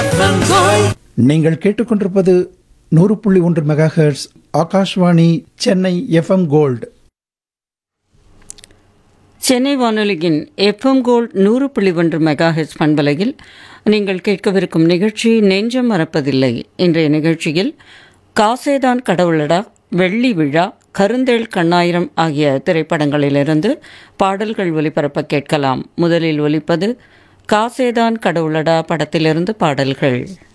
FM gold நீங்கள் கேட்டுக்கொண்டிருப்பது நூறு புள்ளி ஒன்று mega hertz Akashvani Chennai F M gold Chennai வானொலியின் எஃப்எம் கோல்ட் நூறு புள்ளி ஒன்று மெகா ஹெச் பண்பலையில் நீங்கள் கேட்கவிருக்கும் நிகழ்ச்சி நெஞ்சம் மறப்பதில்லை இன்றைய நிகழ்ச்சியில் காசேதான் கடவுளடா வெள்ளி விழா கருந்தேள் கண்ணாயிரம் ஆகிய திரைப்படங்களிலிருந்து பாடல்கள் ஒலிபரப்ப கேட்கலாம் முதலில் ஒலிப்பது காசேதான் கடவுளடா படத்திலிருந்து பாடல்கள்